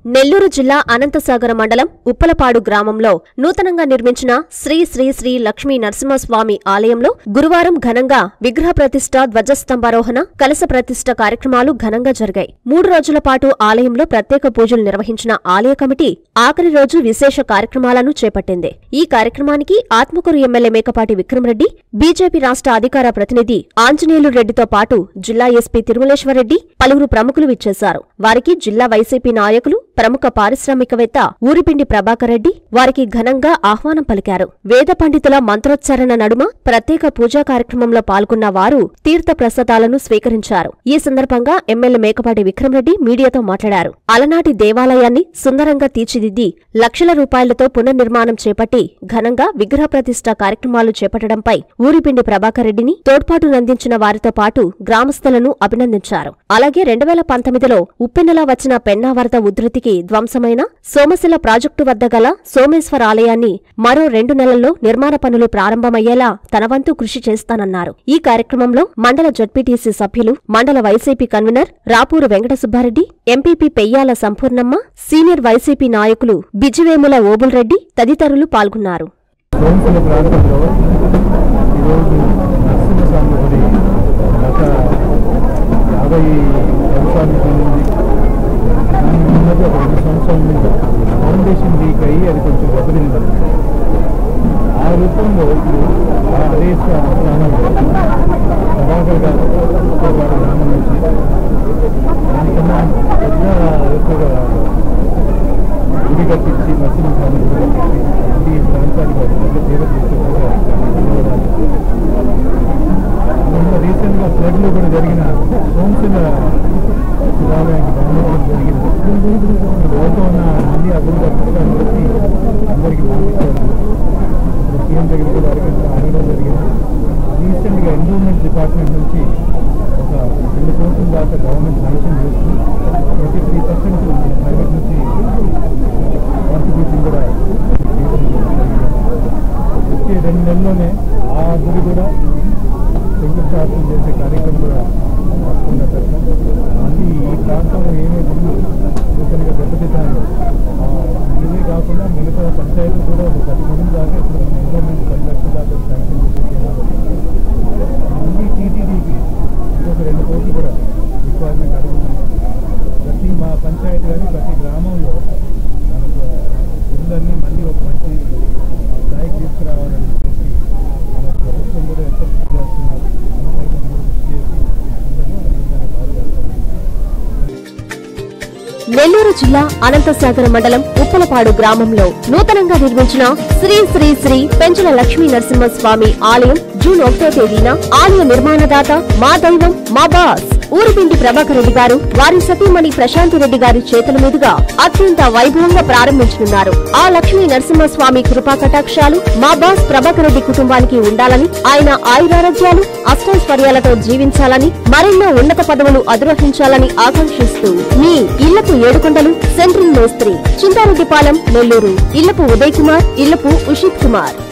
నెల్లూరు జిల్లా అనంతసాగర మండలం ఉప్పలపాడు గ్రామంలో నూతనంగా నిర్మించిన శ్రీ శ్రీ శ్రీ లక్ష్మీ నరసింహస్వామి ఆలయంలో గురువారం ఘనంగా విగ్రహ ప్రతిష్ఠ ధ్వజస్తంభారోహణ కలశ ప్రతిష్ఠ కార్యక్రమాలు ఘనంగా జరిగాయి మూడు రోజుల పాటు ఆలయంలో ప్రత్యేక పూజలు నిర్వహించిన ఆలయ కమిటీ ఆఖరి రోజు విశేష కార్యక్రమాలను చేపట్టింది ఈ కార్యక్రమానికి ఆత్మకూరు ఎమ్మెల్యే మేకపాటి విక్రమరెడ్డి బీజేపీ రాష్ట్ర అధికార ప్రతినిధి ఆంజనేయులు రెడ్డితో పాటు జిల్లా ఎస్పీ తిరుమలేశ్వరరెడ్డి పలువురు ప్రముఖులు విచ్చేశారు వారికి జిల్లా వైసీపీ నాయకులు ప్రముఖ పారిశ్రామికవేత్త ఊరిపిండి ప్రభాకర్ రెడ్డి వారికి ఘనంగా ఆహ్వానం పలికారు వేద పండితుల మంత్రోచ్చారణ నడుమ ప్రత్యేక పూజా కార్యక్రమంలో పాల్గొన్న వారు తీర్థ ప్రసాదాలను స్వీకరించారు ఈ సందర్భంగా ఎమ్మెల్యే మేకపాటి విక్రమరెడ్డి మీడియాతో మాట్లాడారు అలనాటి దేవాలయాన్ని సుందరంగా తీర్చిదిద్ది లక్షల రూపాయలతో పునర్నిర్మాణం చేపట్టి ఘనంగా విగ్రహ ప్రతిష్ఠ కార్యక్రమాలు చేపట్టడంపై ఊరిపిండి ప్రభాకర్ రెడ్డిని తోడ్పాటునందించిన వారితో పాటు గ్రామస్తులను అభినందించారు అలాగే రెండు వేల పంతొమ్మిదిలో ఉప్పెనలా వచ్చిన పెన్నా వరద ఉధృతికి ధ్వంసమైన సోమశిల ప్రాజెక్టు వద్ద గల సోమేశ్వర ఆలయాన్ని మరో రెండు నెలల్లో నిర్మాణ పనులు ప్రారంభమయ్యేలా తన వంతు కృషి చేస్తానన్నారు ఈ కార్యక్రమంలో మండల జడ్పీటీసీ సభ్యులు మండల YCP convener Rapur Venkata Subba Reddy MPP Peyyala Sampoornamma senior YCP నాయకులు బిజివేముల ఓబుల్రెడ్డి తదితరులు పాల్గొన్నారు సోమశిల ప్రాంతంలో ఈరోజు నరసింహస్వామి గుడి గత యాభై సంవత్సరాల నుంచి ఉంది దాని ముందు ఒక రెండు సంవత్సరాల నుంచి ఫౌండేషన్ వీక్ అయ్యి అది కొంచెం దెబ్బతింది ఆ రూపంలో ఇప్పుడు ఆ అదే స్థా- స్థానంలో ప్రభాకర్ గారు ఉప్పలపాడు గ్రామం నుంచి దానికన్నా పెద్ద ఎక్కువగా గుడి కట్టించి నరసింహస్వామి గుడి కట్టించి ఈ ప్రాంతానికి ఒక పెద్ద పేరు తీసుకున్నారు మొన్న రీసెంట్గా ఫ్లడ్లో కూడా జరిగిన సోమశిల శివాలయానికి ధన్యవాదం జరిగింది లోపల ఉన్న మంది అభివృద్ధి పుస్తకాన్ని బట్టి అందరికీ పంపించారు ఇప్పుడు సీఎం దగ్గర కూడా అడగడం అడగడం జరిగింది రీసెంట్గా ఎండోమెంట్ డిపార్ట్మెంట్ నుంచి ఒక రెండు కోట్ల దాకా గవర్నమెంట్ శాంక్షన్ చేస్తుంది ట్వంటీ త్రీ పర్సెంట్ ప్రైవేట్ నుంచి కాంట్రిబ్యూషన్ కూడా చేయడం జరిగింది. వచ్చే రెండు నెలల్లోనే ఆ గుడి కూడా శంకుస్థాపన చేసే కార్యక్రమం కూడా తప్పకుండా పెడతాం మళ్ళీ ఈ ప్రాంతంలో ఏమేమి గుళ్ళు నూతనంగా దెబ్బతిన్నాయో ఆ, ఇవే కాకుండా మిగతా పంచాయతీలు కూడా ఒక పది మంది దాకా ఇప్పుడు ఎండోమెంట్ పది లక్షల దాకా శాంక్షన్ చేసేసారు మళ్ళీ టీటీడీకి ఇంకొక రెండు కోట్లు కూడా రిక్వైర్మెంట్ అడుగుతుంది ప్రతి మా పంచాయతీ కానీ ప్రతి గ్రామంలో మనకు గుళ్ళన్నీ మళ్ళీ ఒక మంచి స్థాయికి తీసుకురావాలని చెప్పి మన ప్రభుత్వం కూడా ఎంతో కృషి చేస్తున్నారు మన సైతం కూడా కృషి చేసి అందరినీ సన్నిధానం బాగా చేస్తారు నెల్లూరు జిల్లా అనంతసాగర మండలం ఉప్పలపాడు గ్రామంలో నూతనంగా నిర్మించిన శ్రీ శ్రీ శ్రీ పెంచల లక్ష్మీ నరసింహస్వామి ఆలయం జూన్ ఒకటో తేదీన ఆలయ నిర్మాణదాత మా దైవం మా బాస్ ఊరిపిండి ప్రభాకర్ రెడ్డి గారు వారి సతీమణి ప్రశాంతి రెడ్డి గారి చేతుల మీదుగా అత్యంత వైభవంగా ప్రారంభించనున్నారు ఆ లక్ష్మీ నరసింహస్వామి కృపా కటాక్షాలు మా బాస్ ప్రభాకర్ రెడ్డి కుటుంబానికి ఉండాలని ఆయన ఆయురారోగ్యాలు అష్టైశ్వర్యాలతో జీవించాలని మరెన్నో ఉన్నత పదవులు అధిరోహించాలని ఆకాంక్షిస్తూ మీ ఇళ్లపు ఏడుకొండలు సెంట్రల్ మేస్త్రి చింతారెడ్డిపాలెం నెల్లూరు ఇళ్లపు ఉదయ్ కుమార్ ఇళ్లపు ఉషిత్ కుమార్